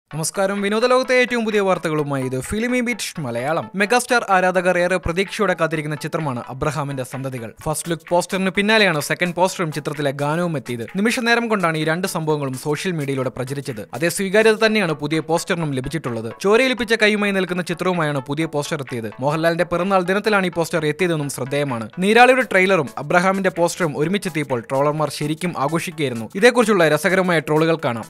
നമസ്കാരം വിനോദലോകത്തെ ഏറ്റവും പുതിയ വാർത്തകളുമായി ഇത് ഫിലിമി ബീറ്റ് മലയാളം മെഗാസ്റ്റാർ ആരാധകർ ഏറെ പ്രതീക്ഷയോടെ കാത്തിരിക്കുന്ന ചിത്രമാണ് അബ്രഹാമിന്റെ സന്തതികൾ ഫസ്റ്റ് ലുക്ക് പോസ്റ്ററിന് പിന്നാലെയാണ് സെക്കൻഡ് പോസ്റ്ററും ചിത്രത്തിലെ ഗാനവും എത്തിയത് നിമിഷ നേരം കൊണ്ടാണ് ഈ രണ്ട് സംഭവങ്ങളും സോഷ്യൽ മീഡിയയിലൂടെ പ്രചരിച്ചത് അതേ സ്വീകാര്യത തന്നെയാണ് പുതിയ പോസ്റ്ററിനും ലഭിച്ചിട്ടുള്ളത് ചോരയിലിപ്പിച്ച കൈയുമായി നിൽക്കുന്ന ചിത്രവുമായാണ് പുതിയ പോസ്റ്റർ എത്തിയത് മോഹൻലാലിന്റെ പിറന്നാൾ ദിനത്തിലാണ് ഈ പോസ്റ്റർ എത്തിയതെന്നും ശ്രദ്ധേയമാണ് നീരാളിയുടെ ട്രെയിലറും അബ്രഹാമിന്റെ പോസ്റ്ററും ഒരുമിച്ചെത്തിയപ്പോൾ ട്രോളർമാർ ശരിക്കും ആഘോഷിക്കുകയായിരുന്നു ഇതേക്കുറിച്ചുള്ള രസകരമായ ട്രോളുകൾ കാണാം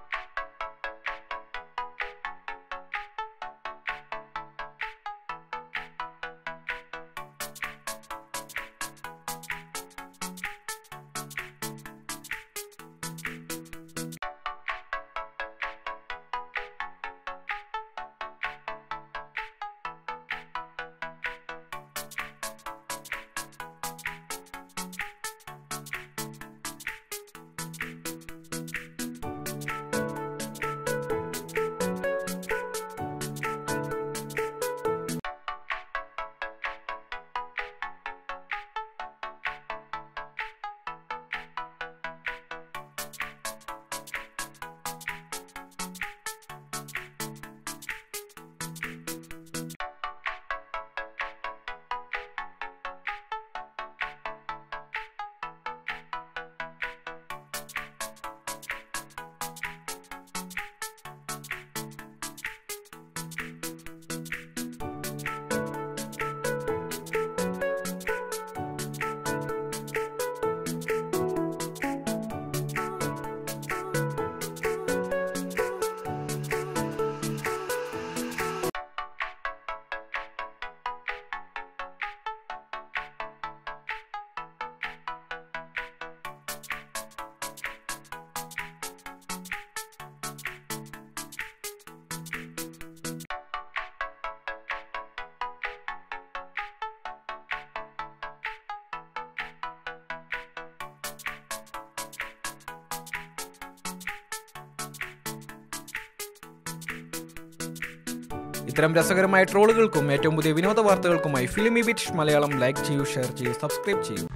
ഇത്തരം രസകരമായ ട്രോളുകൾക്കും ഏറ്റവും പുതിയ വിനോദ വാർത്തകൾക്കുമായി ഫിലിമി ബിറ്റ് മലയാളം ലൈക്ക് ചെയ്യൂ ഷെയർ ചെയ്യൂ സബ്സ്ക്രൈബ് ചെയ്യൂ